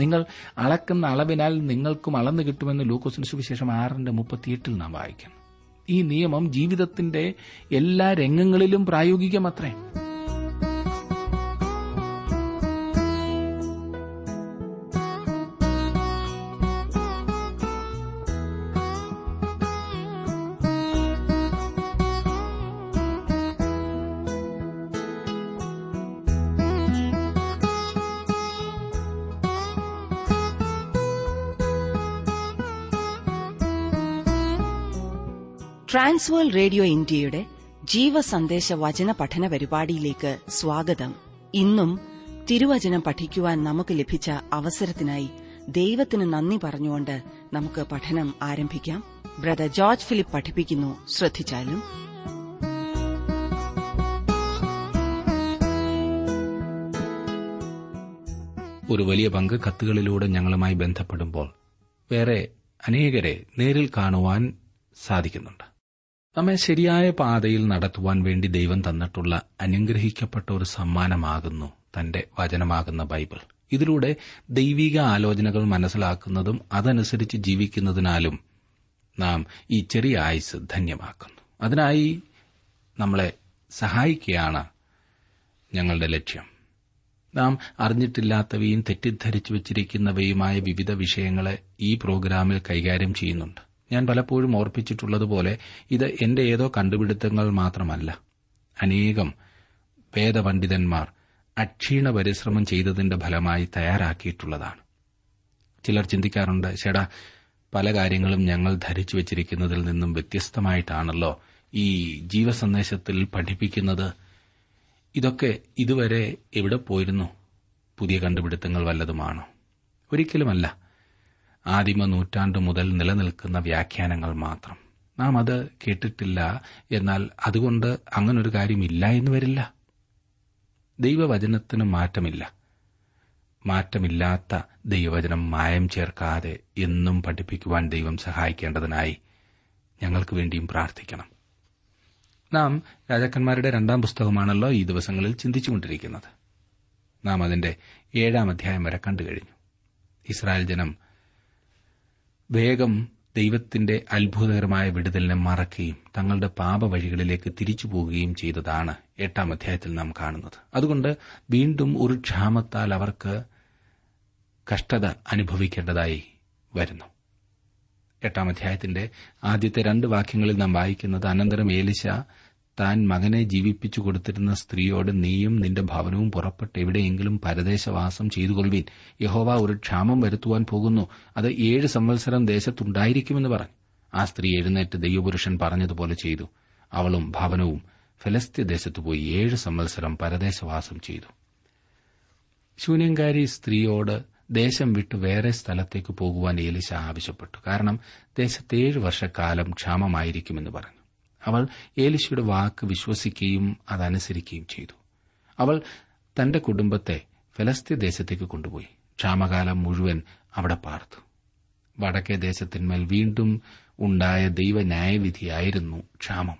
നിങ്ങൾ അളക്കുന്ന അളവിനാൽ നിങ്ങൾക്കും അളന്നു കിട്ടുമെന്ന് ലൂക്കോസിന് സുവിശേഷം ആറിന്റെ മുപ്പത്തിയെട്ടിൽ നാം വായിക്കുന്നു ഈ നിയമം ജീവിതത്തിന്റെ എല്ലാ രംഗങ്ങളിലും പ്രായോഗികമത്രേ ട്രാൻസ്വേൾ റേഡിയോ ഇന്ത്യയുടെ ജീവസന്ദേശ വചന പഠന പരിപാടിയിലേക്ക് സ്വാഗതം ഇന്നും തിരുവചനം പഠിക്കുവാൻ നമുക്ക് ലഭിച്ച അവസരത്തിനായി ദൈവത്തിന് നന്ദി പറഞ്ഞുകൊണ്ട് നമുക്ക് പഠനം ആരംഭിക്കാം ബ്രദർ ജോർജ് ഫിലിപ്പ് പഠിപ്പിക്കുന്നു ശ്രദ്ധിച്ചാലും ഒരു വലിയ പങ്ക് കത്തുകളിലൂടെ ഞങ്ങളുമായി ബന്ധപ്പെടുമ്പോൾ വേറെ അനേകരെ നേരിൽ കാണുവാൻ സാധിക്കുന്നുണ്ട് നമ്മെ ശരിയായ പാതയിൽ നടത്തുവാൻ വേണ്ടി ദൈവം തന്നിട്ടുള്ള അനുഗ്രഹിക്കപ്പെട്ട ഒരു സമ്മാനമാകുന്നു തന്റെ വചനമാകുന്ന ബൈബിൾ ഇതിലൂടെ ദൈവിക ആലോചനകൾ മനസ്സിലാക്കുന്നതും അതനുസരിച്ച് ജീവിക്കുന്നതിനാലും നാം ഈ ചെറിയ ആയുസ് ധന്യമാക്കുന്നു അതിനായി നമ്മളെ സഹായിക്കുകയാണ് ഞങ്ങളുടെ ലക്ഷ്യം നാം അറിഞ്ഞിട്ടില്ലാത്തവയും തെറ്റിദ്ധരിച്ചു വച്ചിരിക്കുന്നവയുമായ വിവിധ വിഷയങ്ങളെ ഈ പ്രോഗ്രാമിൽ കൈകാര്യം ചെയ്യുന്നുണ്ട് ഞാൻ പലപ്പോഴും ഓർപ്പിച്ചിട്ടുള്ളതുപോലെ ഇത് എന്റെ ഏതോ കണ്ടുപിടുത്തങ്ങൾ മാത്രമല്ല അനേകം വേദപണ്ഡിതന്മാർ അക്ഷീണ പരിശ്രമം ചെയ്തതിന്റെ ഫലമായി തയ്യാറാക്കിയിട്ടുള്ളതാണ് ചിലർ ചിന്തിക്കാറുണ്ട് ചേടാ പല കാര്യങ്ങളും ഞങ്ങൾ ധരിച്ചു വച്ചിരിക്കുന്നതിൽ നിന്നും വ്യത്യസ്തമായിട്ടാണല്ലോ ഈ ജീവസന്ദേശത്തിൽ പഠിപ്പിക്കുന്നത് ഇതൊക്കെ ഇതുവരെ എവിടെ പോയിരുന്നു പുതിയ കണ്ടുപിടുത്തങ്ങൾ വല്ലതുമാണോ ഒരിക്കലുമല്ല ആദിമ നൂറ്റാണ്ട് മുതൽ നിലനിൽക്കുന്ന വ്യാഖ്യാനങ്ങൾ മാത്രം നാം അത് കേട്ടിട്ടില്ല എന്നാൽ അതുകൊണ്ട് അങ്ങനൊരു കാര്യമില്ല എന്ന് വരില്ല ദൈവവചനത്തിന് മാറ്റമില്ല മാറ്റമില്ലാത്ത ദൈവവചനം മായം ചേർക്കാതെ എന്നും പഠിപ്പിക്കുവാൻ ദൈവം സഹായിക്കേണ്ടതിനായി ഞങ്ങൾക്ക് വേണ്ടിയും പ്രാർത്ഥിക്കണം നാം രാജാക്കന്മാരുടെ രണ്ടാം പുസ്തകമാണല്ലോ ഈ ദിവസങ്ങളിൽ ചിന്തിച്ചുകൊണ്ടിരിക്കുന്നത് നാം അതിന്റെ ഏഴാം അധ്യായം വരെ കണ്ടുകഴിഞ്ഞു ഇസ്രായേൽ ജനം വേഗം ദൈവത്തിന്റെ അത്ഭുതകരമായ വിടുതലിനെ മറക്കുകയും തങ്ങളുടെ പാപവഴികളിലേക്ക് തിരിച്ചു പോവുകയും ചെയ്തതാണ് എട്ടാം അധ്യായത്തിൽ നാം കാണുന്നത് അതുകൊണ്ട് വീണ്ടും ഒരു ക്ഷാമത്താൽ അവർക്ക് കഷ്ടത അനുഭവിക്കേണ്ടതായി വരുന്നു എട്ടാം അധ്യായത്തിന്റെ ആദ്യത്തെ രണ്ട് വാക്യങ്ങളിൽ നാം വായിക്കുന്നത് അനന്തരം ഏലിശ താൻ മകനെ ജീവിപ്പിച്ചു കൊടുത്തിരുന്ന സ്ത്രീയോട് നീയും നിന്റെ ഭവനവും പുറപ്പെട്ട് എവിടെയെങ്കിലും പരദേശവാസം ചെയ്തുകൊള്ളുവിൻ യഹോവ ഒരു ക്ഷാമം വരുത്തുവാൻ പോകുന്നു അത് ഏഴ് സംവത്സരം ദേശത്തുണ്ടായിരിക്കുമെന്ന് പറഞ്ഞു ആ സ്ത്രീ എഴുന്നേറ്റ് ദൈവപുരുഷൻ പറഞ്ഞതുപോലെ ചെയ്തു അവളും ഭവനവും ഫലസ്ത്യ ദേശത്തു പോയി ഏഴ് സംവത്സരം പരദേശവാസം ചെയ്തു ശൂന്യങ്കാരി സ്ത്രീയോട് ദേശം വിട്ട് വേറെ സ്ഥലത്തേക്ക് പോകുവാൻ ഏലിശ ആവശ്യപ്പെട്ടു കാരണം ദേശത്ത് ഏഴ് വർഷക്കാലം ക്ഷാമമായിരിക്കുമെന്ന് പറഞ്ഞു അവൾ ഏലിശയുടെ വാക്ക് വിശ്വസിക്കുകയും അതനുസരിക്കുകയും ചെയ്തു അവൾ തന്റെ കുടുംബത്തെ ഫലസ്തീ ദേശത്തേക്ക് കൊണ്ടുപോയി ക്ഷാമകാലം മുഴുവൻ അവിടെ പാർത്തു വടക്കേ ദേശത്തിന്മേൽ വീണ്ടും ഉണ്ടായ ദൈവന്യായവിധിയായിരുന്നു ക്ഷാമം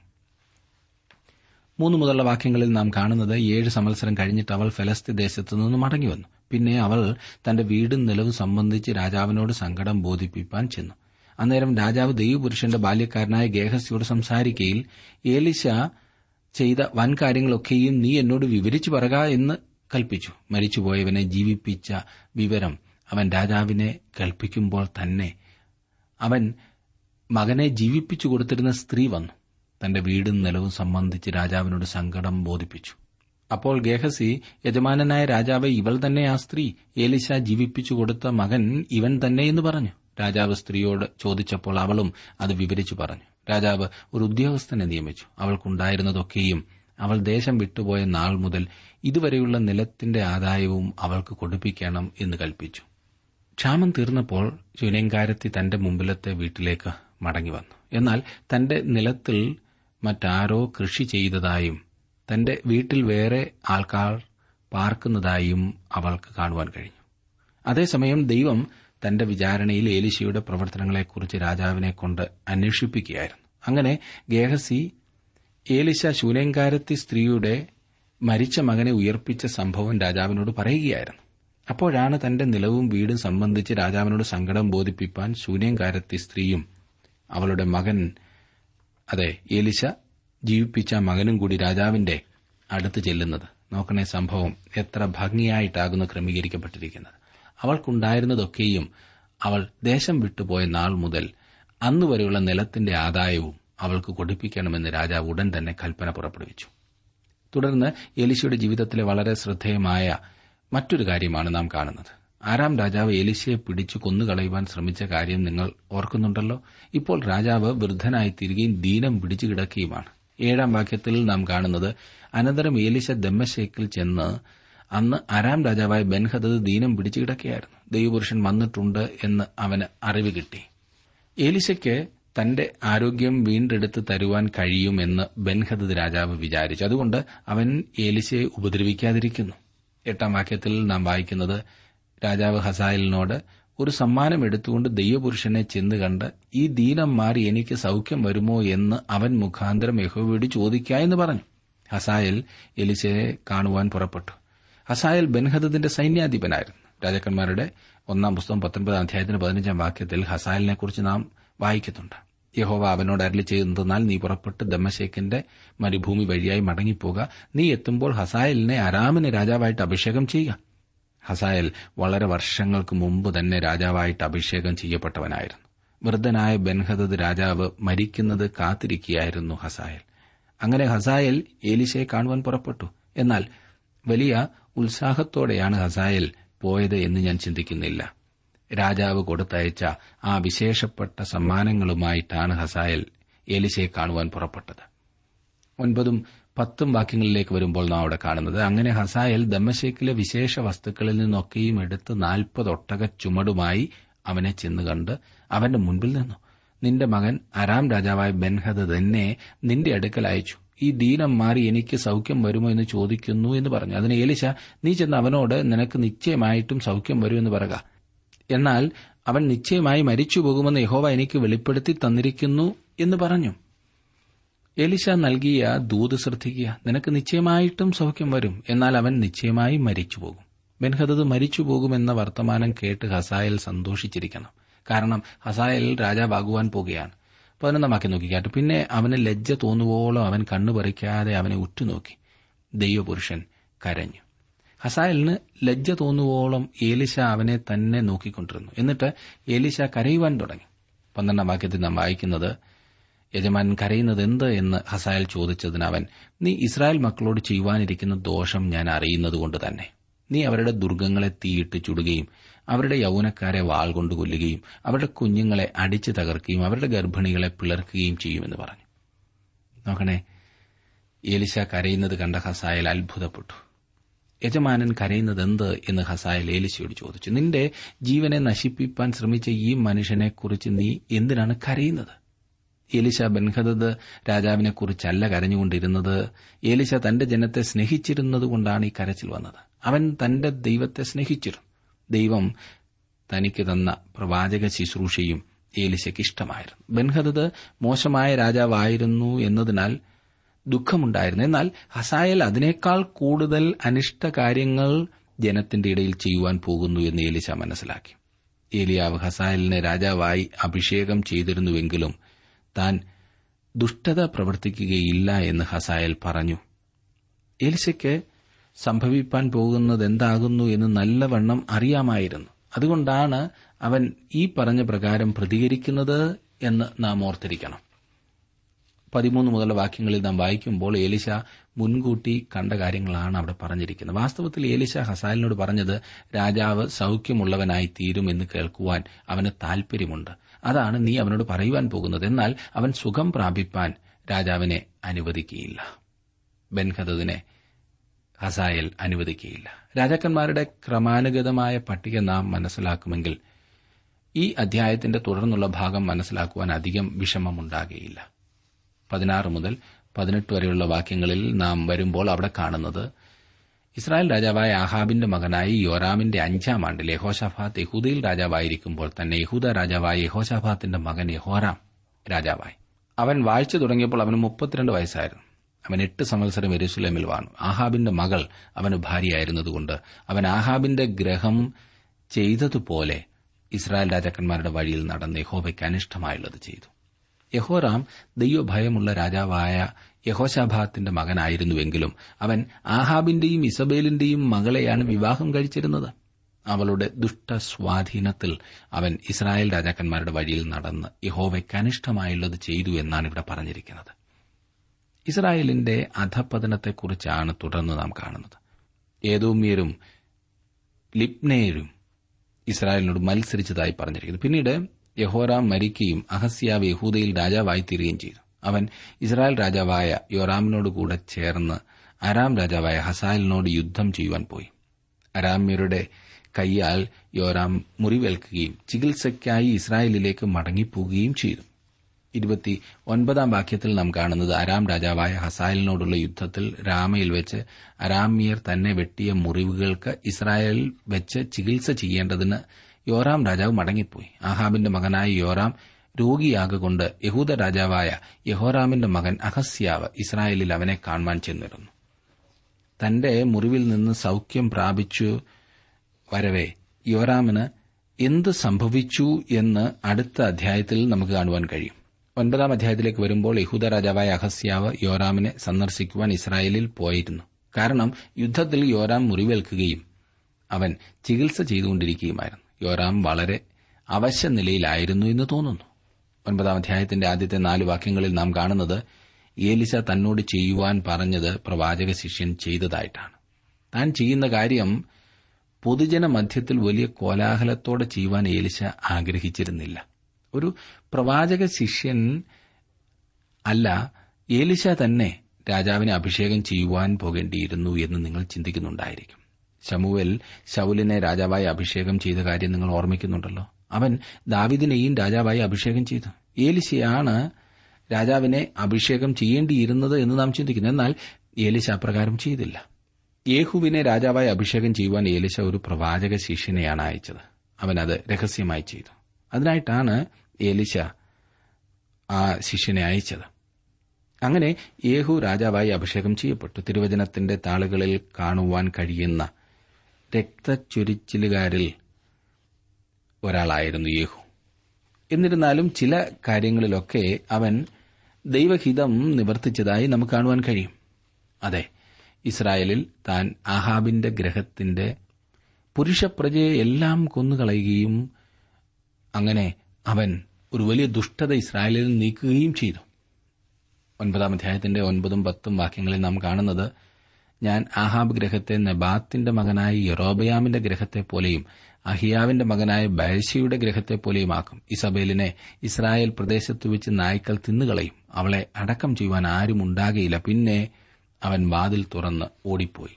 മൂന്ന് മുതലുള്ള വാക്യങ്ങളിൽ നാം കാണുന്നത് ഏഴ് സംവത്സരം കഴിഞ്ഞിട്ട് അവൾ ഫലസ്തീ ദേശത്തു നിന്ന് മടങ്ങിവന്നു പിന്നെ അവൾ തന്റെ വീടും നിലവും സംബന്ധിച്ച് രാജാവിനോട് സങ്കടം ബോധിപ്പിക്കാൻ ചെന്നു അന്നേരം രാജാവ് ദൈവപുരുഷന്റെ ബാല്യക്കാരനായ ഗേഹസിയോട് സംസാരിക്കയിൽ ഏലിശ ചെയ്ത വൻ കാര്യങ്ങളൊക്കെയും നീ എന്നോട് വിവരിച്ചു പറക എന്ന് കൽപ്പിച്ചു മരിച്ചുപോയവനെ ജീവിപ്പിച്ച വിവരം അവൻ രാജാവിനെ കൽപ്പിക്കുമ്പോൾ തന്നെ അവൻ മകനെ ജീവിപ്പിച്ചു കൊടുത്തിരുന്ന സ്ത്രീ വന്നു തന്റെ വീടും നിലവും സംബന്ധിച്ച് രാജാവിനോട് സങ്കടം ബോധിപ്പിച്ചു അപ്പോൾ ഗേഹസി യജമാനനായ രാജാവ് ഇവൾ തന്നെ ആ സ്ത്രീ ഏലിശ ജീവിപ്പിച്ചു കൊടുത്ത മകൻ ഇവൻ തന്നെ എന്ന് പറഞ്ഞു രാജാവ് സ്ത്രീയോട് ചോദിച്ചപ്പോൾ അവളും അത് വിവരിച്ചു പറഞ്ഞു രാജാവ് ഒരു ഉദ്യോഗസ്ഥനെ നിയമിച്ചു അവൾക്കുണ്ടായിരുന്നതൊക്കെയും അവൾ ദേശം വിട്ടുപോയ നാൾ മുതൽ ഇതുവരെയുള്ള നിലത്തിന്റെ ആദായവും അവൾക്ക് കൊടുപ്പിക്കണം എന്ന് കൽപ്പിച്ചു ക്ഷാമം തീർന്നപ്പോൾ ശൂന്യങ്കാരത്തി തന്റെ മുമ്പിലത്തെ വീട്ടിലേക്ക് മടങ്ങിവന്നു എന്നാൽ തന്റെ നിലത്തിൽ മറ്റാരോ കൃഷി ചെയ്തതായും തന്റെ വീട്ടിൽ വേറെ ആൾക്കാർ പാർക്കുന്നതായും അവൾക്ക് കാണുവാൻ കഴിഞ്ഞു അതേസമയം ദൈവം തന്റെ വിചാരണയിൽ ഏലിശയുടെ പ്രവർത്തനങ്ങളെക്കുറിച്ച് രാജാവിനെ കൊണ്ട് അന്വേഷിപ്പിക്കുകയായിരുന്നു അങ്ങനെ ഗേഹസി ഏലിശ ശൂലേങ്കാരത്തി സ്ത്രീയുടെ മരിച്ച മകനെ ഉയർപ്പിച്ച സംഭവം രാജാവിനോട് പറയുകയായിരുന്നു അപ്പോഴാണ് തന്റെ നിലവും വീടും സംബന്ധിച്ച് രാജാവിനോട് സങ്കടം ബോധിപ്പിപ്പാൻ ശൂന്യംകാരത്തി സ്ത്രീയും അവളുടെ മകൻ അതെ ഏലിശ ജീവിപ്പിച്ച മകനും കൂടി രാജാവിന്റെ അടുത്ത് ചെല്ലുന്നത് നോക്കണേ സംഭവം എത്ര ഭംഗിയായിട്ടാകുന്നു ക്രമീകരിക്കപ്പെട്ടിരിക്കുന്നത് അവൾക്കുണ്ടായിരുന്നതൊക്കെയും അവൾ ദേശം വിട്ടുപോയ നാൾ മുതൽ അന്നുവരെയുള്ള നിലത്തിന്റെ ആദായവും അവൾക്ക് കൊടുപ്പിക്കണമെന്ന് രാജാവ് ഉടൻ തന്നെ കൽപ്പന പുറപ്പെടുവിച്ചു തുടർന്ന് എലിശയുടെ ജീവിതത്തിലെ വളരെ ശ്രദ്ധേയമായ മറ്റൊരു കാര്യമാണ് നാം കാണുന്നത് ആറാം രാജാവ് എലിശയെ പിടിച്ചു കൊന്നുകളയുവാൻ ശ്രമിച്ച കാര്യം നിങ്ങൾ ഓർക്കുന്നുണ്ടല്ലോ ഇപ്പോൾ രാജാവ് വൃദ്ധനായി തീരുകയും ദീനം പിടിച്ചു കിടക്കുകയുമാണ് ഏഴാം വാക്യത്തിൽ നാം കാണുന്നത് അനന്തരം ഏലിശ ദമ്മശേക്കിൽ ചെന്ന് അന്ന് അരാം രാജാവായ ബെൻഹദത് ദീനം പിടിച്ചു കിടക്കുകയായിരുന്നു ദൈവപുരുഷൻ വന്നിട്ടുണ്ട് എന്ന് അവന് അറിവ് കിട്ടി ഏലിശയ്ക്ക് തന്റെ ആരോഗ്യം വീണ്ടെടുത്ത് തരുവാൻ കഴിയുമെന്ന് ബെൻഹദത് രാജാവ് വിചാരിച്ചു അതുകൊണ്ട് അവൻ ഏലിശയെ ഉപദ്രവിക്കാതിരിക്കുന്നു എട്ടാം വാക്യത്തിൽ നാം വായിക്കുന്നത് രാജാവ് ഹസായലിനോട് ഒരു സമ്മാനം എടുത്തുകൊണ്ട് ദൈവപുരുഷനെ ചെന്ന് കണ്ട് ഈ ദീനം മാറി എനിക്ക് സൌഖ്യം വരുമോ എന്ന് അവൻ മുഖാന്തരം യഹോവയോട് ചോദിക്ക എന്ന് പറഞ്ഞു ഹസായൽ എലിശയെ കാണുവാൻ പുറപ്പെട്ടു ഹസായൽ ബെൻഹദത്തിന്റെ സൈന്യാധിപനായിരുന്നു രാജാക്കന്മാരുടെ ഒന്നാം പുസ്തകം പത്തൊൻപതാം അധ്യായത്തിന് പതിനഞ്ചാം വാക്യത്തിൽ ഹസായലിനെ കുറിച്ച് നാം വായിക്കുന്നുണ്ട് യഹോവ അവനോട് അരളി ചെയ്തെന്നാൽ നീ പുറപ്പെട്ട് ദമ്മശേക്കിന്റെ മരുഭൂമി വഴിയായി മടങ്ങിപ്പോക നീ എത്തുമ്പോൾ ഹസായലിനെ അരാമിന് രാജാവായിട്ട് അഭിഷേകം ചെയ്യുക ഹസായൽ വളരെ വർഷങ്ങൾക്ക് മുമ്പ് തന്നെ രാജാവായിട്ട് അഭിഷേകം ചെയ്യപ്പെട്ടവനായിരുന്നു വൃദ്ധനായ ബെൻഹദത് രാജാവ് മരിക്കുന്നത് കാത്തിരിക്കുകയായിരുന്നു ഹസായൽ അങ്ങനെ ഹസായൽ ഏലിശയെ കാണുവാൻ പുറപ്പെട്ടു എന്നാൽ വലിയ ഉത്സാഹത്തോടെയാണ് ഹസായൽ പോയത് എന്ന് ഞാൻ ചിന്തിക്കുന്നില്ല രാജാവ് കൊടുത്തയച്ച ആ വിശേഷപ്പെട്ട സമ്മാനങ്ങളുമായിട്ടാണ് ഹസായൽ ഏലിശയെ കാണുവാൻ പുറപ്പെട്ടത് ഒൻപതും പത്തും വാക്യങ്ങളിലേക്ക് വരുമ്പോൾ നാം അവിടെ കാണുന്നത് അങ്ങനെ ഹസായൽ ദമ്മശേക്കിലെ വിശേഷ വസ്തുക്കളിൽ നിന്നൊക്കെയും എടുത്ത് നാൽപ്പത് ഒട്ടക ചുമടുമായി അവനെ ചെന്ന് കണ്ട് അവന്റെ മുൻപിൽ നിന്നു നിന്റെ മകൻ അരാം രാജാവായ ബെൻഹദ് തന്നെ നിന്റെ അടുക്കൽ അയച്ചു ഈ ദീനം മാറി എനിക്ക് സൌഖ്യം വരുമോ എന്ന് ചോദിക്കുന്നു എന്ന് പറഞ്ഞു അതിന് ഏലിശ നീ ചെന്ന് അവനോട് നിനക്ക് നിശ്ചയമായിട്ടും സൌഖ്യം വരുമെന്ന് പറയുക എന്നാൽ അവൻ നിശ്ചയമായി മരിച്ചു പോകുമെന്ന് യഹോവ എനിക്ക് വെളിപ്പെടുത്തി തന്നിരിക്കുന്നു എന്ന് പറഞ്ഞു എലിശ നൽകിയ ദൂത് ശ്രദ്ധിക്കുക നിനക്ക് നിശ്ചയമായിട്ടും സൌഖ്യം വരും എന്നാൽ അവൻ നിശ്ചയമായി മരിച്ചുപോകും ബെൻഹദത് മരിച്ചു പോകുമെന്ന വർത്തമാനം കേട്ട് ഹസായൽ സന്തോഷിച്ചിരിക്കണം കാരണം ഹസായൽ രാജാവാകുവാൻ പോകുകയാണ് പതിനൊന്നാം വാക്യം നോക്കിക്കാട്ട് പിന്നെ അവന് ലജ്ജ തോന്നുവോളം അവൻ കണ്ണു പറിക്കാതെ അവനെ ഉറ്റുനോക്കി ദൈവപുരുഷൻ കരഞ്ഞു ഹസായലിന് ലജ്ജ തോന്നുവോളം ഏലിശ അവനെ തന്നെ നോക്കിക്കൊണ്ടിരുന്നു എന്നിട്ട് ഏലിശ കരയുവാൻ തുടങ്ങി പന്ത്രണ്ടാം വാക്യത്തിൽ നാം വായിക്കുന്നത് യജമാൻ കരയുന്നത് എന്ത് എന്ന് ഹസായൽ ചോദിച്ചതിന് അവൻ നീ ഇസ്രായേൽ മക്കളോട് ചെയ്യുവാനിരിക്കുന്ന ദോഷം ഞാൻ അറിയുന്നതുകൊണ്ട് തന്നെ നീ അവരുടെ ദുർഗങ്ങളെ തീയിട്ട് ചുടുകയും അവരുടെ യൗവനക്കാരെ വാൾ കൊണ്ട് കൊല്ലുകയും അവരുടെ കുഞ്ഞുങ്ങളെ അടിച്ചു തകർക്കുകയും അവരുടെ ഗർഭിണികളെ പിളർക്കുകയും ചെയ്യുമെന്ന് പറഞ്ഞു നോക്കണേ ഏലിശ കരയുന്നത് കണ്ട ഹസായൽ അത്ഭുതപ്പെട്ടു യജമാനൻ കരയുന്നതെന്ത് എന്ന് ഹസായൽ ഏലിശയോട് ചോദിച്ചു നിന്റെ ജീവനെ നശിപ്പിക്കാൻ ശ്രമിച്ച ഈ മനുഷ്യനെക്കുറിച്ച് നീ എന്തിനാണ് കരയുന്നത് ഏലിശ ബൻഹദത് രാജാവിനെ കുറിച്ചല്ല കരഞ്ഞുകൊണ്ടിരുന്നത് ഏലിശ തന്റെ ജനത്തെ സ്നേഹിച്ചിരുന്നതുകൊണ്ടാണ് ഈ കരച്ചിൽ വന്നത് അവൻ തന്റെ ദൈവത്തെ സ്നേഹിച്ചിരുന്നു ദൈവം തനിക്ക് തന്ന പ്രവാചക ശുശ്രൂഷയും ഏലിശയ്ക്ക് ഇഷ്ടമായിരുന്നു ബൻഹദത് മോശമായ രാജാവായിരുന്നു എന്നതിനാൽ ദുഃഖമുണ്ടായിരുന്നു എന്നാൽ ഹസായൽ അതിനേക്കാൾ കൂടുതൽ അനിഷ്ട കാര്യങ്ങൾ ജനത്തിന്റെ ഇടയിൽ ചെയ്യുവാൻ പോകുന്നു എന്ന് ഏലിശ മനസ്സിലാക്കി ഏലിയാവ് ഹസായലിനെ രാജാവായി അഭിഷേകം ചെയ്തിരുന്നുവെങ്കിലും താൻ ദുഷ്ടത പ്രവർത്തിക്കുകയില്ല എന്ന് ഹസായൽ പറഞ്ഞു ഏലിശയ്ക്ക് സംഭവിപ്പാൻ പോകുന്നത് എന്താകുന്നു എന്ന് നല്ലവണ്ണം അറിയാമായിരുന്നു അതുകൊണ്ടാണ് അവൻ ഈ പറഞ്ഞ പ്രകാരം പ്രതികരിക്കുന്നത് എന്ന് നാം ഓർത്തിരിക്കണം പതിമൂന്ന് മുതലുള്ള വാക്യങ്ങളിൽ നാം വായിക്കുമ്പോൾ ഏലിശ മുൻകൂട്ടി കണ്ട കാര്യങ്ങളാണ് അവിടെ പറഞ്ഞിരിക്കുന്നത് വാസ്തവത്തിൽ ഏലിശ ഹസാലിനോട് പറഞ്ഞത് രാജാവ് സൌഖ്യമുള്ളവനായി തീരുമെന്ന് കേൾക്കുവാൻ അവന് താൽപര്യമുണ്ട് അതാണ് നീ അവനോട് പറയുവാൻ പോകുന്നത് എന്നാൽ അവൻ സുഖം പ്രാപിപ്പാൻ രാജാവിനെ അനുവദിക്കുകയില്ല ബെൻഹദദിനെ ഹസായൽ അനുവദിക്കുകയില്ല രാജാക്കന്മാരുടെ ക്രമാനുഗതമായ പട്ടിക നാം മനസ്സിലാക്കുമെങ്കിൽ ഈ അധ്യായത്തിന്റെ തുടർന്നുള്ള ഭാഗം മനസ്സിലാക്കുവാൻ അധികം വിഷമമുണ്ടാകുകയില്ല പതിനാറ് മുതൽ പതിനെട്ട് വരെയുള്ള വാക്യങ്ങളിൽ നാം വരുമ്പോൾ അവിടെ കാണുന്നത് ഇസ്രായേൽ രാജാവായ ആഹാബിന്റെ മകനായി യോറാമിന്റെ അഞ്ചാം ആണ്ടിൽ യഹോഷാഫാത്ത് യഹൂദയിൽ രാജാവായിരിക്കുമ്പോൾ തന്നെ യഹൂദ രാജാവായ യഹോഷാഫാത്തിന്റെ മകൻ യഹോറാം രാജാവായി അവൻ വാഴ്ച തുടങ്ങിയപ്പോൾ അവന് മുപ്പത്തിരണ്ട് വയസ്സായിരുന്നു അവൻ എട്ട് സംവത്സരം എരുസലേമിൽ വാണു ആഹാബിന്റെ മകൾ അവന് ഭാര്യയായിരുന്നതുകൊണ്ട് അവൻ ആഹാബിന്റെ ഗ്രഹം ചെയ്തതുപോലെ ഇസ്രായേൽ രാജാക്കന്മാരുടെ വഴിയിൽ നടന്ന് യഹോവയ്ക്ക് അനിഷ്ടമായുള്ളത് ചെയ്തു യഹോറാം ദൈവഭയമുള്ള രാജാവായ യഹോശാഭാത്തിന്റെ മകനായിരുന്നുവെങ്കിലും അവൻ ആഹാബിന്റെയും ഇസബേലിന്റെയും മകളെയാണ് വിവാഹം കഴിച്ചിരുന്നത് അവളുടെ ദുഷ്ടസ്വാധീനത്തിൽ അവൻ ഇസ്രായേൽ രാജാക്കന്മാരുടെ വഴിയിൽ നടന്ന് യഹോവയ്ക്ക് അനിഷ്ടമായുള്ളത് ചെയ്തു എന്നാണ് ഇവിടെ പറഞ്ഞിരിക്കുന്നത് ഇസ്രായേലിന്റെ അധപതനത്തെക്കുറിച്ചാണ് തുടർന്ന് നാം കാണുന്നത് ഏതോമ്യരും ലിപ്നേരും ഇസ്രായേലിനോട് മത്സരിച്ചതായി പറഞ്ഞിരിക്കുന്നു പിന്നീട് യഹോറാം മരിക്കുകയും അഹസ്യാവ് യഹൂദയിൽ രാജാവായി തീരുകയും ചെയ്തു അവൻ ഇസ്രായേൽ രാജാവായ യോറാമിനോട് കൂടെ ചേർന്ന് അരാം രാജാവായ ഹസാലിനോട് യുദ്ധം ചെയ്യുവാൻ പോയി അരാമ്യരുടെ കൈയാൽ യോറാം മുറിവേൽക്കുകയും ചികിത്സയ്ക്കായി ഇസ്രായേലിലേക്ക് മടങ്ങിപ്പോവുകയും ചെയ്തു ഇരുപത്തി ഒൻപതാം വാക്യത്തിൽ നാം കാണുന്നത് അരാം രാജാവായ ഹസാലിനോടുള്ള യുദ്ധത്തിൽ രാമയിൽ വെച്ച് അരാമ്യർ തന്നെ വെട്ടിയ മുറിവുകൾക്ക് ഇസ്രായേലിൽ വെച്ച് ചികിത്സ ചെയ്യേണ്ടതിന് യോറാം രാജാവ് മടങ്ങിപ്പോയി ആഹാബിന്റെ മകനായ യോറാം രോഗിയാകൊണ്ട് യഹൂദ രാജാവായ യഹോറാമിന്റെ മകൻ അഹസ്യാവ് ഇസ്രായേലിൽ അവനെ കാണുവാൻ ചെന്നിരുന്നു തന്റെ മുറിവിൽ നിന്ന് സൌഖ്യം പ്രാപിച്ചു വരവെ യോറാമിന് എന്ത് സംഭവിച്ചു എന്ന് അടുത്ത അധ്യായത്തിൽ നമുക്ക് കാണുവാൻ കഴിയും ഒൻപതാം അധ്യായത്തിലേക്ക് വരുമ്പോൾ യഹൂദ രാജാവായ അഹസ്യാവ് യോറാമിനെ സന്ദർശിക്കുവാൻ ഇസ്രായേലിൽ പോയിരുന്നു കാരണം യുദ്ധത്തിൽ യോറാം മുറിവേൽക്കുകയും അവൻ ചികിത്സ ചെയ്തുകൊണ്ടിരിക്കുകയുമായിരുന്നു യോറാം വളരെ അവശ നിലയിലായിരുന്നു എന്ന് തോന്നുന്നു ഒൻപതാം അധ്യായത്തിന്റെ ആദ്യത്തെ നാല് വാക്യങ്ങളിൽ നാം കാണുന്നത് ഏലിസ തന്നോട് ചെയ്യുവാൻ പറഞ്ഞത് പ്രവാചക ശിഷ്യൻ ചെയ്തതായിട്ടാണ് താൻ ചെയ്യുന്ന കാര്യം പൊതുജന മധ്യത്തിൽ വലിയ കോലാഹലത്തോടെ ചെയ്യുവാൻ ഏലിശ ആഗ്രഹിച്ചിരുന്നില്ല ഒരു പ്രവാചക ശിഷ്യൻ അല്ല ഏലിശ തന്നെ രാജാവിനെ അഭിഷേകം ചെയ്യുവാൻ പോകേണ്ടിയിരുന്നു എന്ന് നിങ്ങൾ ചിന്തിക്കുന്നുണ്ടായിരിക്കും ശമുവൽ ശൌലിനെ രാജാവായി അഭിഷേകം ചെയ്ത കാര്യം നിങ്ങൾ ഓർമ്മിക്കുന്നുണ്ടല്ലോ അവൻ ദാവിദിനെയും രാജാവായി അഭിഷേകം ചെയ്തു ഏലിശയാണ് രാജാവിനെ അഭിഷേകം ചെയ്യേണ്ടിയിരുന്നത് എന്ന് നാം ചിന്തിക്കുന്നു എന്നാൽ ഏലിശ അപ്രകാരം ചെയ്തില്ല യേഹുവിനെ രാജാവായി അഭിഷേകം ചെയ്യുവാൻ ഏലിശ ഒരു പ്രവാചക ശിഷ്യനെയാണ് അയച്ചത് അവൻ അത് രഹസ്യമായി ചെയ്തു അതിനായിട്ടാണ് ഏലിശ ആ ശിഷ്യനെ അയച്ചത് അങ്ങനെ യേഹു രാജാവായി അഭിഷേകം ചെയ്യപ്പെട്ടു തിരുവചനത്തിന്റെ താളുകളിൽ കാണുവാൻ കഴിയുന്ന രക്തച്ചൊരിച്ചിലുകാരിൽ ഒരാളായിരുന്നു യേഹു എന്നിരുന്നാലും ചില കാര്യങ്ങളിലൊക്കെ അവൻ ദൈവഹിതം നിവർത്തിച്ചതായി നമുക്ക് കാണുവാൻ കഴിയും അതെ ഇസ്രായേലിൽ താൻ ആഹാബിന്റെ ഗ്രഹത്തിന്റെ പുരുഷപ്രജയെ എല്ലാം കൊന്നുകളയുകയും അങ്ങനെ അവൻ ഒരു വലിയ ദുഷ്ടത ഇസ്രായേലിൽ നീക്കുകയും ചെയ്തു ഒൻപതാം അധ്യായത്തിന്റെ ഒൻപതും പത്തും വാക്യങ്ങളിൽ നാം കാണുന്നത് ഞാൻ ആഹാബ് ഗ്രഹത്തെ നെബാത്തിന്റെ മകനായ യൊറോബയാമിന്റെ ഗ്രഹത്തെ പോലെയും അഹിയാവിന്റെ മകനായ ബയശിയുടെ ഗ്രഹത്തെ പോലെയുമാക്കും ഇസബേലിനെ ഇസ്രായേൽ പ്രദേശത്ത് വെച്ച് നായ്ക്കൾ തിന്നുകളയും അവളെ അടക്കം ചെയ്യുവാൻ ആരും ഉണ്ടാകയില്ല പിന്നെ അവൻ വാതിൽ തുറന്ന് ഓടിപ്പോയി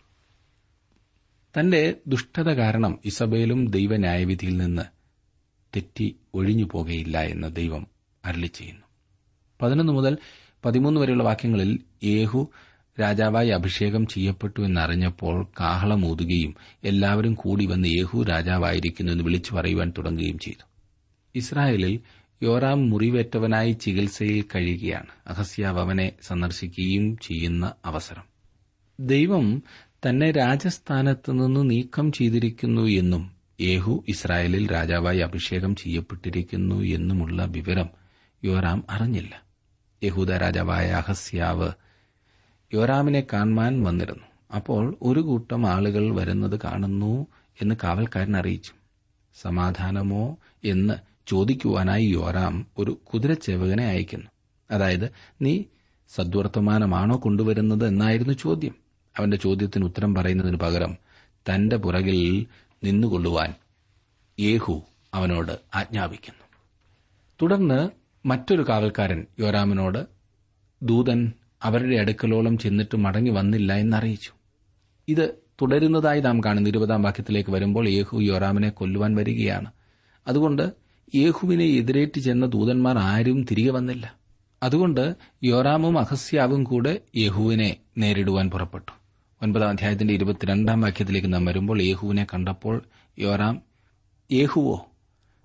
തന്റെ ദുഷ്ടത കാരണം ഇസബേലും ദൈവന്യായവിധിയിൽ നിന്ന് തെറ്റി ഒഴിഞ്ഞു പോകുകയില്ല എന്ന് ദൈവം അരളി ചെയ്യുന്നു പതിനൊന്ന് മുതൽ പതിമൂന്ന് വരെയുള്ള വാക്യങ്ങളിൽ യേഹു രാജാവായി അഭിഷേകം ചെയ്യപ്പെട്ടു എന്നറിഞ്ഞപ്പോൾ കാഹളമൂതുകയും എല്ലാവരും കൂടി വന്ന് യേഹു രാജാവായിരിക്കുന്നു എന്ന് വിളിച്ചു പറയുവാൻ തുടങ്ങുകയും ചെയ്തു ഇസ്രായേലിൽ യോറാം മുറിവേറ്റവനായി ചികിത്സയിൽ കഴിയുകയാണ് അഹസ്യാവ് അവനെ സന്ദർശിക്കുകയും ചെയ്യുന്ന അവസരം ദൈവം തന്നെ രാജസ്ഥാനത്ത് നിന്ന് നീക്കം ചെയ്തിരിക്കുന്നു എന്നും യേഹു ഇസ്രായേലിൽ രാജാവായി അഭിഷേകം ചെയ്യപ്പെട്ടിരിക്കുന്നു എന്നുമുള്ള വിവരം യോറാം അറിഞ്ഞില്ല യഹൂദ രാജാവായ അഹസ്യാവ് യോറാമിനെ കാണുവാൻ വന്നിരുന്നു അപ്പോൾ ഒരു കൂട്ടം ആളുകൾ വരുന്നത് കാണുന്നു എന്ന് കാവൽക്കാരൻ അറിയിച്ചു സമാധാനമോ എന്ന് ചോദിക്കുവാനായി യോറാം ഒരു കുതിരച്ചേവകനെ അയക്കുന്നു അതായത് നീ സദ്വർത്തമാനമാണോ കൊണ്ടുവരുന്നത് എന്നായിരുന്നു ചോദ്യം അവന്റെ ചോദ്യത്തിന് ഉത്തരം പറയുന്നതിന് പകരം തന്റെ പുറകിൽ നിന്നുകൊള്ളുവാൻ യേഹു അവനോട് ആജ്ഞാപിക്കുന്നു തുടർന്ന് മറ്റൊരു കാവൽക്കാരൻ യോരാമിനോട് ദൂതൻ അവരുടെ അടുക്കലോളം ചെന്നിട്ട് മടങ്ങി വന്നില്ല എന്നറിയിച്ചു ഇത് തുടരുന്നതായി നാം കാണുന്ന ഇരുപതാം വാക്യത്തിലേക്ക് വരുമ്പോൾ യേഹു യോറാമിനെ കൊല്ലുവാൻ വരികയാണ് അതുകൊണ്ട് യേഹുവിനെ എതിരേറ്റ് ചെന്ന ദൂതന്മാർ ആരും തിരികെ വന്നില്ല അതുകൊണ്ട് യോറാമും അഹസ്യാവും കൂടെ യേഹുവിനെ നേരിടുവാൻ പുറപ്പെട്ടു ഒൻപതാം അധ്യായത്തിന്റെ ഇരുപത്തിരണ്ടാം വാക്യത്തിലേക്ക് നാം വരുമ്പോൾ യേഹുവിനെ കണ്ടപ്പോൾ യോറാം യേഹുവോ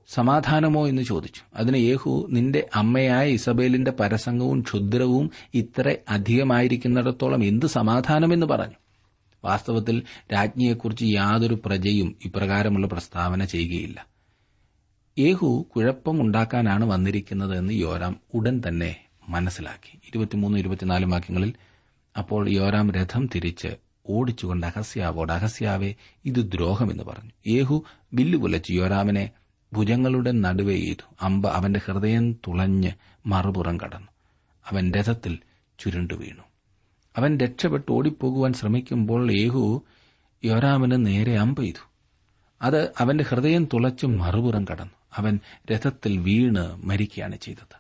സമാധാനമോ എന്ന് ചോദിച്ചു അതിന് യേഹു നിന്റെ അമ്മയായ ഇസബേലിന്റെ പരസംഗവും ക്ഷുദ്രവും ഇത്ര അധികമായിരിക്കുന്നിടത്തോളം എന്ത് സമാധാനമെന്ന് പറഞ്ഞു വാസ്തവത്തിൽ രാജ്ഞിയെക്കുറിച്ച് യാതൊരു പ്രജയും ഇപ്രകാരമുള്ള പ്രസ്താവന ചെയ്യുകയില്ല യേഹു കുഴപ്പമുണ്ടാക്കാനാണ് വന്നിരിക്കുന്നത് എന്ന് യോരാം ഉടൻ തന്നെ മനസ്സിലാക്കി ഇരുപത്തിമൂന്ന് ഇരുപത്തിനാല് വാക്യങ്ങളിൽ അപ്പോൾ യോരാം രഥം തിരിച്ച് ഓടിച്ചുകൊണ്ട് അഹസ്യാവോട് അഹസ്യാവെ ഇത് ദ്രോഹമെന്ന് പറഞ്ഞു യേഹു വില്ലുകുലച്ച് യോരാമിനെ ഭുജങ്ങളുടെ നടുവേ ചെയ്തു അമ്പ അവന്റെ ഹൃദയം തുളഞ്ഞ് മറുപുറം കടന്നു അവൻ രഥത്തിൽ ചുരുണ്ടു വീണു അവൻ രക്ഷപ്പെട്ട് ഓടിപ്പോകുവാൻ ശ്രമിക്കുമ്പോൾ യേഹു യോരാമിന് നേരെ അമ്പ ചെയ്തു അത് അവന്റെ ഹൃദയം തുളച്ച് മറുപുറം കടന്നു അവൻ രഥത്തിൽ വീണ് മരിക്കുകയാണ് ചെയ്തത്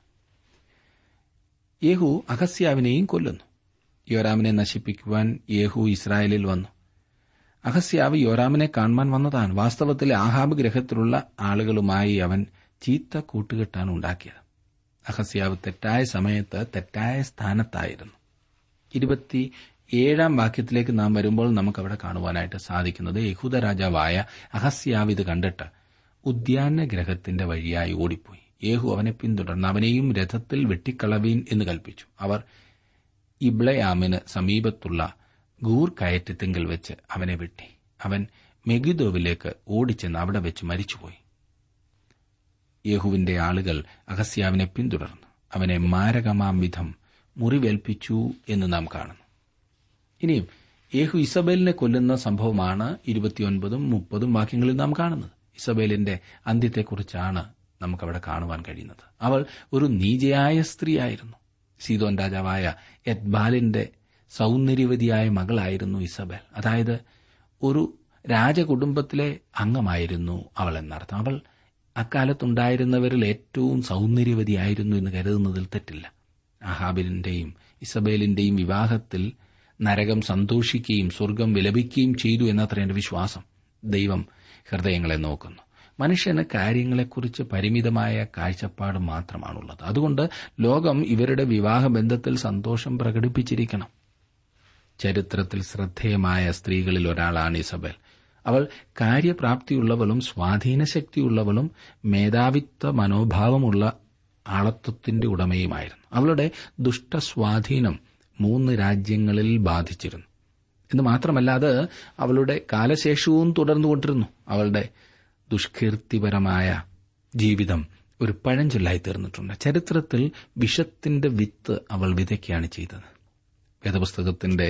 യേഹു അഹസ്യാവിനെയും കൊല്ലുന്നു യോരാമിനെ നശിപ്പിക്കുവാൻ യേഹു ഇസ്രായേലിൽ വന്നു അഹസ്യാവ് യോരാമിനെ കാണുവാൻ വന്നതാണ് വാസ്തവത്തിൽ ആഹാബ് ഗ്രഹത്തിലുള്ള ആളുകളുമായി അവൻ ചീത്ത കൂട്ടുകെട്ടാണ് ഉണ്ടാക്കിയത് അഹസ്യാവ് തെറ്റായ സമയത്ത് തെറ്റായ സ്ഥാനത്തായിരുന്നു ഇരുപത്തി ഏഴാം വാക്യത്തിലേക്ക് നാം വരുമ്പോൾ നമുക്ക് അവിടെ കാണുവാനായിട്ട് സാധിക്കുന്നത് യഹൂദ രാജാവായ അഹസ്യാവ് ഇത് കണ്ടിട്ട് ഉദ്യാന ഗ്രഹത്തിന്റെ വഴിയായി ഓടിപ്പോയി യേഹു അവനെ പിന്തുടർന്ന് അവനെയും രഥത്തിൽ വെട്ടിക്കളവീൻ എന്ന് കൽപ്പിച്ചു അവർ ഇബ്ലയാമിന് സമീപത്തുള്ള ഗൂർ കയറ്റത്തിങ്കൽ വെച്ച് അവനെ വെട്ടി അവൻ മെഗിദോവിലേക്ക് ഓടിച്ചെന്ന് അവിടെ വെച്ച് മരിച്ചുപോയി യേഹുവിന്റെ ആളുകൾ അഹസ്യാവിനെ പിന്തുടർന്നു അവനെ മാരകമാം വിധം മുറിവേൽപ്പിച്ചു എന്ന് നാം കാണുന്നു ഇനിയും യേഹു ഇസബേലിനെ കൊല്ലുന്ന സംഭവമാണ് ഇരുപത്തിയൊൻപതും മുപ്പതും വാക്യങ്ങളിൽ നാം കാണുന്നത് ഇസബേലിന്റെ അന്ത്യത്തെക്കുറിച്ചാണ് നമുക്കവിടെ കാണുവാൻ കഴിയുന്നത് അവൾ ഒരു നീചയായ സ്ത്രീയായിരുന്നു സീതോൻ രാജാവായ എത്ബാലിന്റെ സൗന്ദര്യവതിയായ മകളായിരുന്നു ഇസബേൽ അതായത് ഒരു രാജകുടുംബത്തിലെ അംഗമായിരുന്നു അവൾ എന്നർത്ഥം അവൾ അക്കാലത്തുണ്ടായിരുന്നവരിൽ ഏറ്റവും സൗന്ദര്യവതിയായിരുന്നു എന്ന് കരുതുന്നതിൽ തെറ്റില്ല അഹാബിലിന്റെയും ഇസബേലിന്റെയും വിവാഹത്തിൽ നരകം സന്തോഷിക്കുകയും സ്വർഗം വിലപിക്കുകയും ചെയ്തു എന്നത്ര എന്റെ വിശ്വാസം ദൈവം ഹൃദയങ്ങളെ നോക്കുന്നു മനുഷ്യന് കാര്യങ്ങളെക്കുറിച്ച് പരിമിതമായ കാഴ്ചപ്പാട് മാത്രമാണുള്ളത് അതുകൊണ്ട് ലോകം ഇവരുടെ വിവാഹബന്ധത്തിൽ സന്തോഷം പ്രകടിപ്പിച്ചിരിക്കണം ചരിത്രത്തിൽ ശ്രദ്ധേയമായ സ്ത്രീകളിൽ ഒരാളാണ് ഇസബൽ അവൾ കാര്യപ്രാപ്തിയുള്ളവളും സ്വാധീനശക്തിയുള്ളവളും മേധാവിത്വ മനോഭാവമുള്ള ആളത്വത്തിന്റെ ഉടമയുമായിരുന്നു അവളുടെ ദുഷ്ടസ്വാധീനം മൂന്ന് രാജ്യങ്ങളിൽ ബാധിച്ചിരുന്നു എന്ന് മാത്രമല്ല അത് അവളുടെ കാലശേഷവും തുടർന്നുകൊണ്ടിരുന്നു അവളുടെ ദുഷ്കീർത്തിപരമായ ജീവിതം ഒരു പഴഞ്ചൊല്ലായി തീർന്നിട്ടുണ്ട് ചരിത്രത്തിൽ വിഷത്തിന്റെ വിത്ത് അവൾ വിതയ്ക്കുകയാണ് ചെയ്തത് വേദപുസ്തകത്തിന്റെ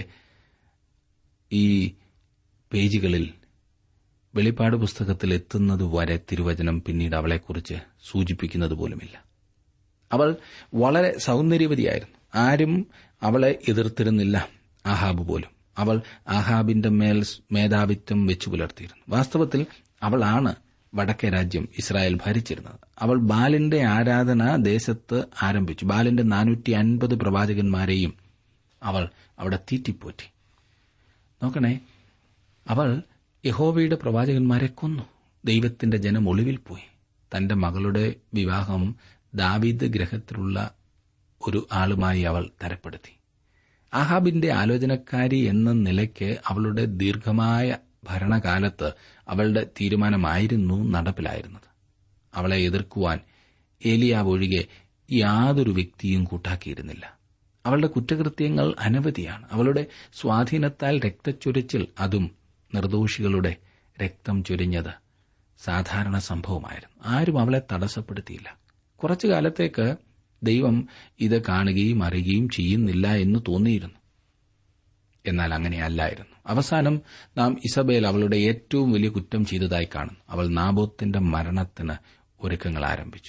ഈ പേജുകളിൽ വെളിപ്പാട് പുസ്തകത്തിൽ എത്തുന്നതുവരെ തിരുവചനം പിന്നീട് അവളെക്കുറിച്ച് സൂചിപ്പിക്കുന്നത് പോലുമില്ല അവൾ വളരെ സൗന്ദര്യവതിയായിരുന്നു ആരും അവളെ എതിർത്തിരുന്നില്ല ആഹാബ് പോലും അവൾ ആഹാബിന്റെ മേൽ മേധാവിത്വം വെച്ചു പുലർത്തിയിരുന്നു വാസ്തവത്തിൽ അവളാണ് വടക്കേ രാജ്യം ഇസ്രായേൽ ഭരിച്ചിരുന്നത് അവൾ ബാലിന്റെ ആരാധന ദേശത്ത് ആരംഭിച്ചു ബാലിന്റെ നാനൂറ്റി അൻപത് പ്രവാചകന്മാരെയും അവൾ അവിടെ തീറ്റിപ്പോറ്റി നോക്കണേ അവൾ യഹോവയുടെ പ്രവാചകന്മാരെ കൊന്നു ദൈവത്തിന്റെ ജനം ഒളിവിൽ പോയി തന്റെ മകളുടെ വിവാഹം ദാവീദ് ഗ്രഹത്തിലുള്ള ഒരു ആളുമായി അവൾ തരപ്പെടുത്തി ആഹാബിന്റെ ആലോചനക്കാരി എന്ന നിലയ്ക്ക് അവളുടെ ദീർഘമായ ഭരണകാലത്ത് അവളുടെ തീരുമാനമായിരുന്നു നടപ്പിലായിരുന്നത് അവളെ എതിർക്കുവാൻ ഏലിയാവ് ഒഴികെ യാതൊരു വ്യക്തിയും കൂട്ടാക്കിയിരുന്നില്ല അവളുടെ കുറ്റകൃത്യങ്ങൾ അനവധിയാണ് അവളുടെ സ്വാധീനത്താൽ രക്തച്ചൊരിച്ചിൽ അതും നിർദോഷികളുടെ രക്തം ചൊരിഞ്ഞത് സാധാരണ സംഭവമായിരുന്നു ആരും അവളെ തടസ്സപ്പെടുത്തിയില്ല കുറച്ചു കാലത്തേക്ക് ദൈവം ഇത് കാണുകയും അറിയുകയും ചെയ്യുന്നില്ല എന്ന് തോന്നിയിരുന്നു എന്നാൽ അങ്ങനെയല്ലായിരുന്നു അവസാനം നാം ഇസബേൽ അവളുടെ ഏറ്റവും വലിയ കുറ്റം ചെയ്തതായി കാണുന്നു അവൾ നാബോത്തിന്റെ മരണത്തിന് ഒരുക്കങ്ങൾ ആരംഭിച്ചു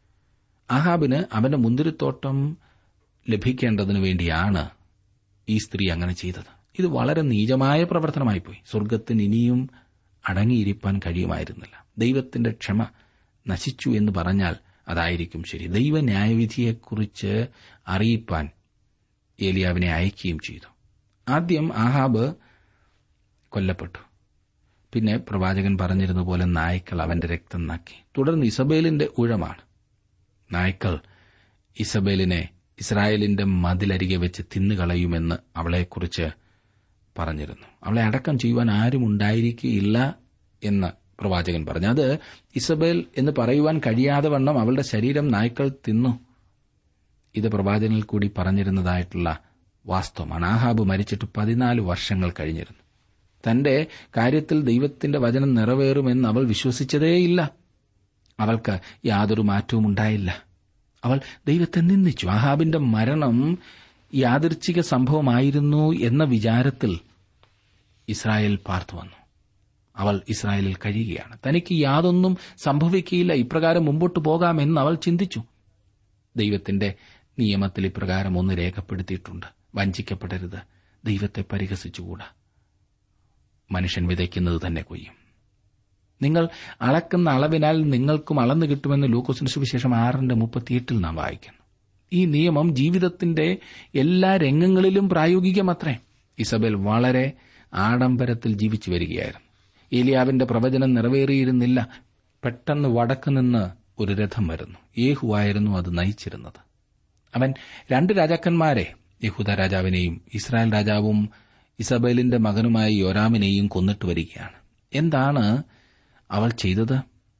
ആഹാബിന് അവന്റെ മുന്തിരിത്തോട്ടം ലഭിക്കേണ്ടതിനു വേണ്ടിയാണ് ഈ സ്ത്രീ അങ്ങനെ ചെയ്തത് ഇത് വളരെ നീചമായ പ്രവർത്തനമായിപ്പോയി സ്വർഗത്തിന് ഇനിയും അടങ്ങിയിരിക്കാൻ കഴിയുമായിരുന്നില്ല ദൈവത്തിന്റെ ക്ഷമ നശിച്ചു എന്ന് പറഞ്ഞാൽ അതായിരിക്കും ശരി ദൈവ ന്യായവിധിയെക്കുറിച്ച് അറിയിപ്പാൻ ഏലിയാവിനെ അയക്കുകയും ചെയ്തു ആദ്യം ആഹാബ് കൊല്ലപ്പെട്ടു പിന്നെ പ്രവാചകൻ പറഞ്ഞിരുന്ന പോലെ നായ്ക്കൾ അവന്റെ രക്തം നക്കി തുടർന്ന് ഇസബേലിന്റെ ഊഴമാണ് നായ്ക്കൾ ഇസബേലിനെ ഇസ്രായേലിന്റെ മതിലരികെ വെച്ച് തിന്നുകളയുമെന്ന് അവളെക്കുറിച്ച് പറഞ്ഞിരുന്നു അവളെ അടക്കം ചെയ്യുവാൻ ആരും ഉണ്ടായിരിക്കുകയില്ല എന്ന് പ്രവാചകൻ പറഞ്ഞു അത് ഇസബേൽ എന്ന് പറയുവാൻ കഴിയാതെ വണ്ണം അവളുടെ ശരീരം നായ്ക്കൾ തിന്നു ഇത് പ്രവാചകനിൽ കൂടി പറഞ്ഞിരുന്നതായിട്ടുള്ള വാസ്തവമാണ് ആഹാബ് മരിച്ചിട്ട് പതിനാല് വർഷങ്ങൾ കഴിഞ്ഞിരുന്നു തന്റെ കാര്യത്തിൽ ദൈവത്തിന്റെ വചനം നിറവേറുമെന്ന് അവൾ വിശ്വസിച്ചതേയില്ല അവൾക്ക് യാതൊരു മാറ്റവും ഉണ്ടായില്ല അവൾ ദൈവത്തെ നിന്ദിച്ചു ആഹാബിന്റെ മരണം യാദൃച്ഛിക സംഭവമായിരുന്നു എന്ന വിചാരത്തിൽ ഇസ്രായേൽ പാർത്തു വന്നു അവൾ ഇസ്രായേലിൽ കഴിയുകയാണ് തനിക്ക് യാതൊന്നും സംഭവിക്കുകയില്ല ഇപ്രകാരം മുമ്പോട്ട് പോകാമെന്ന് അവൾ ചിന്തിച്ചു ദൈവത്തിന്റെ നിയമത്തിൽ ഇപ്രകാരം ഒന്ന് രേഖപ്പെടുത്തിയിട്ടുണ്ട് വഞ്ചിക്കപ്പെടരുത് ദൈവത്തെ പരിഹസിച്ചുകൂടാ മനുഷ്യൻ വിതയ്ക്കുന്നത് തന്നെ കൊയ്യും നിങ്ങൾ അളക്കുന്ന അളവിനാൽ നിങ്ങൾക്കും അളന്നു കിട്ടുമെന്ന് ലൂക്കോസിന് സുവിശേഷം ആറിന്റെ മുപ്പത്തിയെട്ടിൽ നാം വായിക്കുന്നു ഈ നിയമം ജീവിതത്തിന്റെ എല്ലാ രംഗങ്ങളിലും പ്രായോഗികമത്രേ ഇസബേൽ വളരെ ആഡംബരത്തിൽ ജീവിച്ചു വരികയായിരുന്നു ഏലിയാവിന്റെ പ്രവചനം നിറവേറിയിരുന്നില്ല പെട്ടെന്ന് വടക്ക് നിന്ന് ഒരു രഥം വരുന്നു യേഹുവായിരുന്നു അത് നയിച്ചിരുന്നത് അവൻ രണ്ട് രാജാക്കന്മാരെ യഹൂദ രാജാവിനെയും ഇസ്രായേൽ രാജാവും ഇസബേലിന്റെ മകനുമായ യോരാമിനെയും കൊന്നിട്ട് വരികയാണ് എന്താണ് അവൾ ചെയ്തത്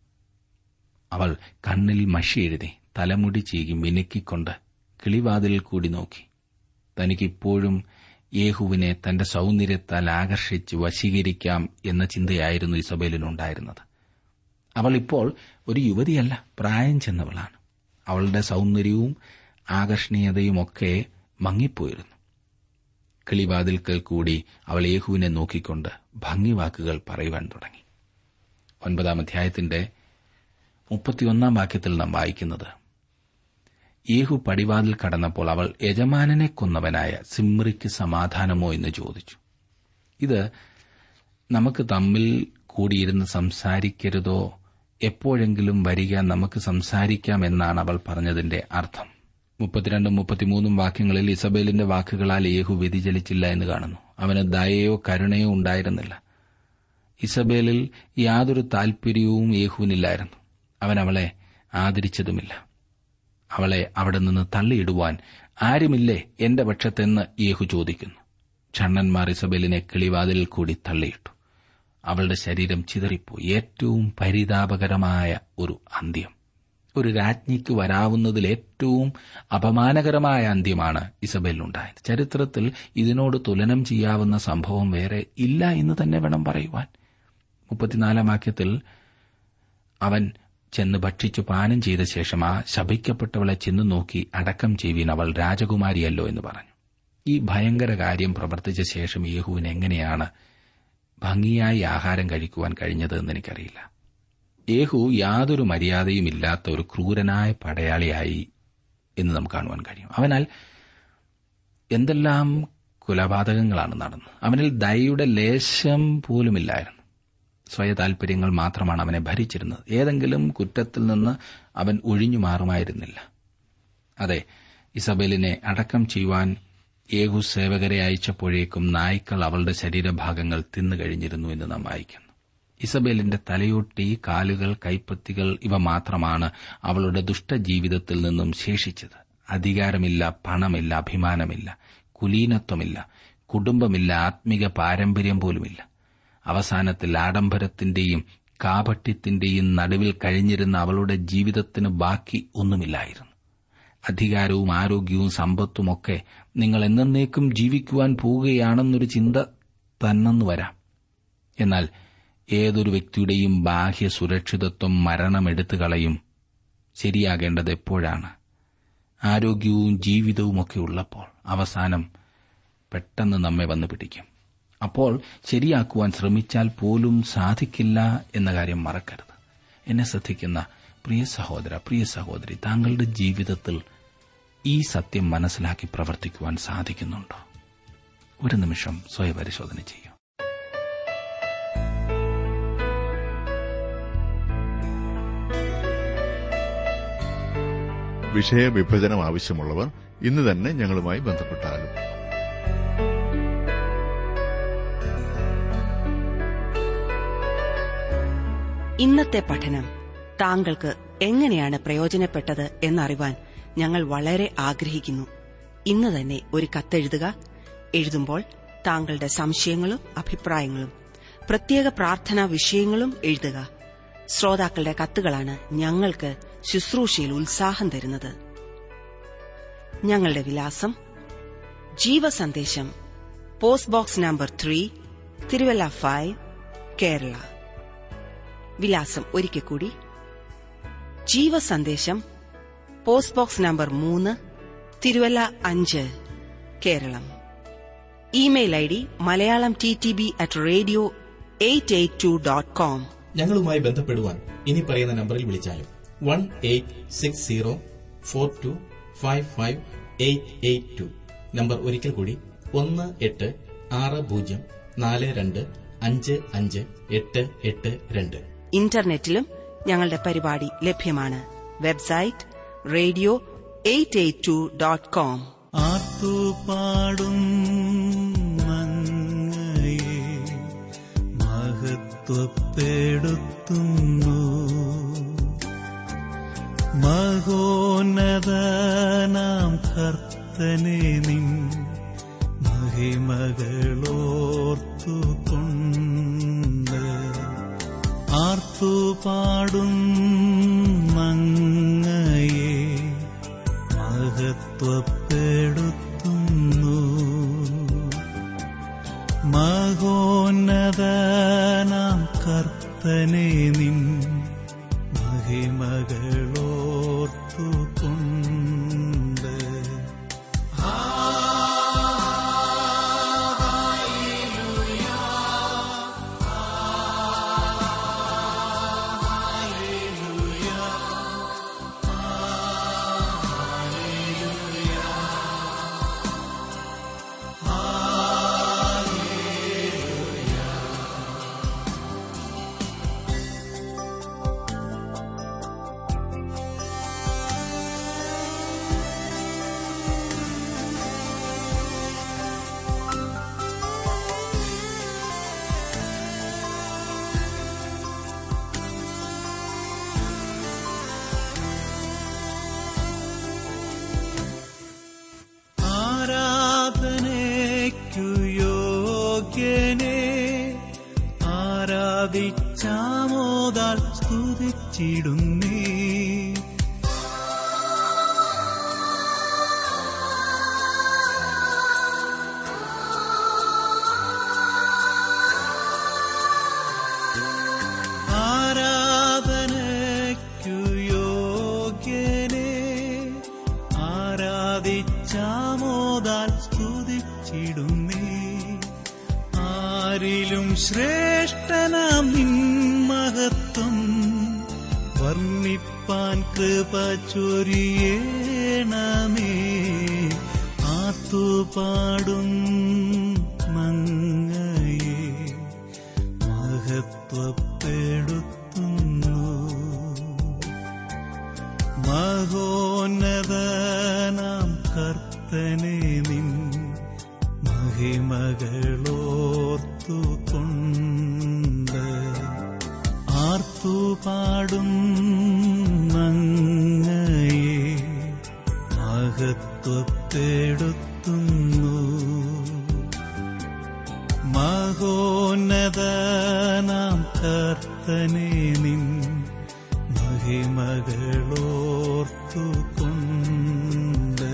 അവൾ കണ്ണിൽ മഷി എഴുതി തലമുടി ചീകി മിനുക്കിക്കൊണ്ട് കിളിവാതിലിൽ കൂടി നോക്കി തനിക്കിപ്പോഴും യേഹുവിനെ തന്റെ സൗന്ദര്യത്താൽ ആകർഷിച്ച് വശീകരിക്കാം എന്ന ചിന്തയായിരുന്നു ഇസബേലിനുണ്ടായിരുന്നത് അവൾ ഇപ്പോൾ ഒരു യുവതിയല്ല പ്രായം ചെന്നവളാണ് അവളുടെ സൗന്ദര്യവും ആകർഷണീയതയുമൊക്കെ മങ്ങിപ്പോയിരുന്നു കിളിവാതിൽക്കൽ കൂടി അവൾ യേഹുവിനെ നോക്കിക്കൊണ്ട് ഭംഗിവാക്കുകൾ പറയുവാൻ തുടങ്ങി ഒൻപതാം അധ്യായത്തിന്റെ മുപ്പത്തിയൊന്നാം വാക്യത്തിൽ നാം വായിക്കുന്നത് യേഹു പടിവാതിൽ കടന്നപ്പോൾ അവൾ യജമാനനെ കൊന്നവനായ സിമ്രിക്ക് സമാധാനമോ എന്ന് ചോദിച്ചു ഇത് നമുക്ക് തമ്മിൽ കൂടിയിരുന്ന് സംസാരിക്കരുതോ എപ്പോഴെങ്കിലും വരിക നമുക്ക് സംസാരിക്കാം എന്നാണ് അവൾ പറഞ്ഞതിന്റെ അർത്ഥം മുപ്പത്തിരണ്ടും മുപ്പത്തിമൂന്നും വാക്യങ്ങളിൽ ഇസബേലിന്റെ വാക്കുകളാൽ യേഹു വ്യതിചലിച്ചില്ല എന്ന് കാണുന്നു അവന് ദയയോ കരുണയോ ഉണ്ടായിരുന്നില്ല ഇസബേലിൽ യാതൊരു താൽപര്യവും യേഹുവിനില്ലായിരുന്നു അവൻ അവളെ ആദരിച്ചതുമില്ല അവളെ അവിടെ നിന്ന് തള്ളിയിടുവാൻ ആരുമില്ലേ എന്റെ പക്ഷത്തെന്ന് യേഹു ചോദിക്കുന്നു ഷണ്ണന്മാർ ഇസബേലിനെ കിളിവാതിലിൽ കൂടി തള്ളിയിട്ടു അവളുടെ ശരീരം ചിതറിപ്പോയി ഏറ്റവും പരിതാപകരമായ ഒരു അന്ത്യം ഒരു രാജ്ഞിക്ക് വരാവുന്നതിൽ ഏറ്റവും അപമാനകരമായ അന്ത്യമാണ് ഇസബേലിനുണ്ടായത് ചരിത്രത്തിൽ ഇതിനോട് തുലനം ചെയ്യാവുന്ന സംഭവം വേറെ ഇല്ല എന്ന് തന്നെ വേണം പറയുവാൻ മുപ്പത്തിനാലാം വാക്യത്തിൽ അവൻ ചെന്ന് ഭക്ഷിച്ചു പാനം ചെയ്ത ശേഷം ആ ശപിക്കപ്പെട്ടവളെ ചെന്നു നോക്കി അടക്കം ചെയ്യുവീൻ അവൾ രാജകുമാരിയല്ലോ എന്ന് പറഞ്ഞു ഈ ഭയങ്കര കാര്യം പ്രവർത്തിച്ച ശേഷം യേഹുവിന് എങ്ങനെയാണ് ഭംഗിയായി ആഹാരം കഴിക്കുവാൻ കഴിഞ്ഞത് എന്ന് എനിക്കറിയില്ല യേഹു യാതൊരു മര്യാദയും ഇല്ലാത്ത ഒരു ക്രൂരനായ പടയാളിയായി എന്ന് നമുക്ക് കാണുവാൻ കഴിയും അവനാൽ എന്തെല്ലാം കുലപാതകങ്ങളാണ് നടന്നത് അവനിൽ ദയയുടെ ലേശം പോലുമില്ലായിരുന്നു സ്വയ താൽപര്യങ്ങൾ മാത്രമാണ് അവനെ ഭരിച്ചിരുന്നത് ഏതെങ്കിലും കുറ്റത്തിൽ നിന്ന് അവൻ ഒഴിഞ്ഞു മാറുമായിരുന്നില്ല അതെ ഇസബേലിനെ അടക്കം ചെയ്യുവാൻ ഏകു സേവകരെ അയച്ചപ്പോഴേക്കും നായ്ക്കൾ അവളുടെ ശരീരഭാഗങ്ങൾ തിന്നുകഴിഞ്ഞിരുന്നു എന്ന് നാം വായിക്കുന്നു ഇസബേലിന്റെ തലയൊട്ടി കാലുകൾ കൈപ്പത്തികൾ ഇവ മാത്രമാണ് അവളുടെ ദുഷ്ടജീവിതത്തിൽ നിന്നും ശേഷിച്ചത് അധികാരമില്ല പണമില്ല അഭിമാനമില്ല കുലീനത്വമില്ല കുടുംബമില്ല ആത്മിക പാരമ്പര്യം പോലുമില്ല അവസാനത്തിൽ ആഡംബരത്തിന്റെയും കാപട്യത്തിന്റെയും നടുവിൽ കഴിഞ്ഞിരുന്ന അവളുടെ ജീവിതത്തിന് ബാക്കി ഒന്നുമില്ലായിരുന്നു അധികാരവും ആരോഗ്യവും സമ്പത്തുമൊക്കെ നിങ്ങൾ എന്നേക്കും ജീവിക്കുവാൻ പോവുകയാണെന്നൊരു ചിന്ത തന്നെന്നു വരാം എന്നാൽ ഏതൊരു വ്യക്തിയുടെയും ബാഹ്യ സുരക്ഷിതത്വം മരണം എടുത്തു കളയും ശരിയാകേണ്ടത് എപ്പോഴാണ് ആരോഗ്യവും ജീവിതവുമൊക്കെ ഉള്ളപ്പോൾ അവസാനം പെട്ടെന്ന് നമ്മെ വന്നു പിടിക്കും അപ്പോൾ ശരിയാക്കുവാൻ ശ്രമിച്ചാൽ പോലും സാധിക്കില്ല എന്ന കാര്യം മറക്കരുത് എന്നെ ശ്രദ്ധിക്കുന്ന പ്രിയ സഹോദര പ്രിയ സഹോദരി താങ്കളുടെ ജീവിതത്തിൽ ഈ സത്യം മനസ്സിലാക്കി പ്രവർത്തിക്കുവാൻ സാധിക്കുന്നുണ്ടോ ഒരു നിമിഷം സ്വയപരിശോധന ചെയ്യൂ വിഷയവിഭജനം ആവശ്യമുള്ളവർ ഇന്ന് തന്നെ ഞങ്ങളുമായി ബന്ധപ്പെട്ടാലും ഇന്നത്തെ പഠനം താങ്കൾക്ക് എങ്ങനെയാണ് പ്രയോജനപ്പെട്ടത് എന്നറിവാൻ ഞങ്ങൾ വളരെ ആഗ്രഹിക്കുന്നു ഇന്ന് തന്നെ ഒരു കത്തെഴുതുക എഴുതുമ്പോൾ താങ്കളുടെ സംശയങ്ങളും അഭിപ്രായങ്ങളും പ്രത്യേക പ്രാർത്ഥനാ വിഷയങ്ങളും എഴുതുക ശ്രോതാക്കളുടെ കത്തുകളാണ് ഞങ്ങൾക്ക് ശുശ്രൂഷയിൽ ഉത്സാഹം തരുന്നത് ഞങ്ങളുടെ വിലാസം Jeevasandesham post box number three Thiruvalla five Kerala വിലാസം ഒരിക്കൽ കൂടി ജീവസന്ദേശം പോസ്റ്റ് ബോക്സ് നമ്പർ മൂന്ന് തിരുവല്ല അഞ്ച് Keralam email I D Malayalam T T B at radio eight eight two dot com ഞങ്ങളുമായി ബന്ധപ്പെടുവാൻ ഇനി പറയുന്ന നമ്പറിൽ വിളിച്ചാലും one eight six zero four two five five eight eight two number ഒരിക്കൽ കൂടി ഒന്ന് എട്ട് ആറ് പൂജ്യം നാല് രണ്ട് അഞ്ച് അഞ്ച് എട്ട് എട്ട് രണ്ട് ഇന്റർനെറ്റിലും ഞങ്ങളുടെ പരിപാടി ലഭ്യമാണ് website radio eight eight two dot com ആർത്തുപാടും അങ്ങയെ മഹത്വപ്പെടുത്തുന്നു മഹോന്നതനാം കർത്തനെ നിൻ മഹിമകളോർത്തുകൊണ്ട് ആർത്തുപാടും അങ്ങയെ മഹത്വപ്പെടുത്തുന്നു മഹോന്നതനാം കർത്തനെ നിൻ മഹിമകളോർത്തുകൊണ്ട് ആരാധനയ്ക്കു യോഗ്യനെ ആരാധിച്ചാമോദാൽ സ്തുതിച്ചിടുന്നേ ആരാധനയ്ക്കു യോഗ്യനെ ആരാധിച്ചാമോദാൽ സ്തുതിച്ചിടുന്നേ ആരിലും ശ്രേഷ്ഠനാം നിൻ മഹത്വം വർണ്ണിപ്പാൻ കൃപ ചൊരിയേണമേ ആത്തുപാടും മങ്ങയെ മഹത്വപ്പെടുത്തുന്നു മഹോന്നതനാം കർത്തനെ നിൻ മഹിമകളോർത്തുകൊണ്ട് ആർത്തുപാടും അങ്ങയെ മഹത്വപ്പെടുത്തുന്നു മഹോന്നതനാം കർത്തനെ നിൻ മഹിമകളോർത്തുകൊണ്ട്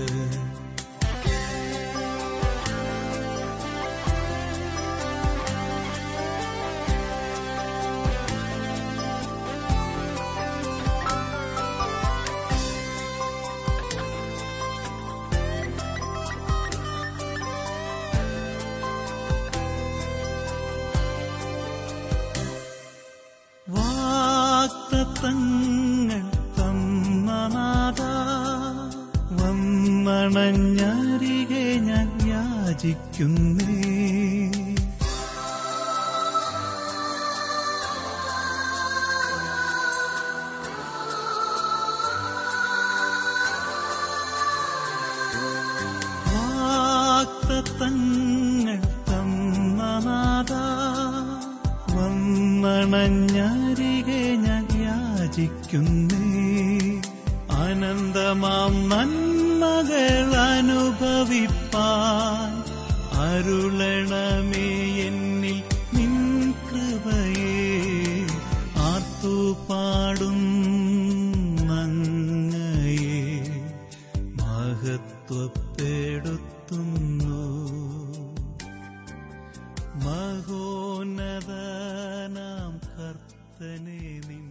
വാക്തത്വങ്ങൾ തന്നനാഥ വന്നണഞ്ഞരികെ ഞാൻ യാചിക്കുന്നേ വാക്തത്വങ്ങൾ തന്നനാഥ വന്നണഞ്ഞരികെ ഞാൻ യാചിക്കുന്നേ അനന്തമാം നന്മകൾ അനുഭവിപ്പാൻ അരുളണമേ എന്നിൽ നിൻ കൃപ പാടുന്നങ്ങയെ മഹത്വപ്പെടുത്തുന്നു മഹോന്നതനാം കർത്തനെ നിൻ